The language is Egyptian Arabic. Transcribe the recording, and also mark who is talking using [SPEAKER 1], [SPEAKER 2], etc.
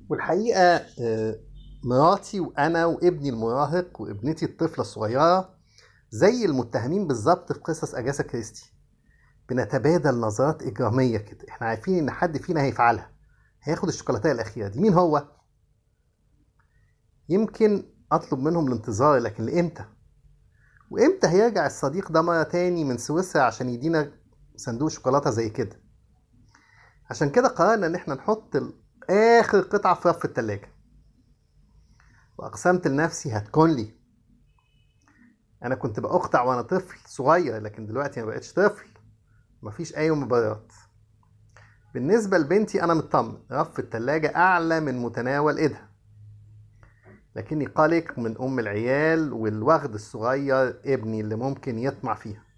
[SPEAKER 1] والحقيقة آه، مراتي وأنا وابني المراهق وابنتي الطفلة الصغيرة زي المتهمين بالظبط في قصص أجاسا كريستي بنتبادل نظرات إجرامية كده احنا عارفين إن حد فينا هيفعلها هياخد الشوكولاتة الأخيرة دي مين هو؟ يمكن أطلب منهم الانتظار لكن لإمتى؟ وإمتى هيرجع الصديق ده مرة تاني من سويسرا عشان يدينا صندوق شوكولاتة زي كده؟ عشان كده قررنا إن احنا نحط ال- آخر قطعة في رف التلاجة وأقسمت لنفسي هتكون لي أنا كنت بأقطع وأنا طفل صغير لكن دلوقتي ما بقتش طفل مفيش أي مبررات بالنسبة لبنتي أنا مطمن رف التلاجة أعلى من متناول إيدها لكني قلق من أم العيال والوغد الصغير ابني اللي ممكن يطمع فيها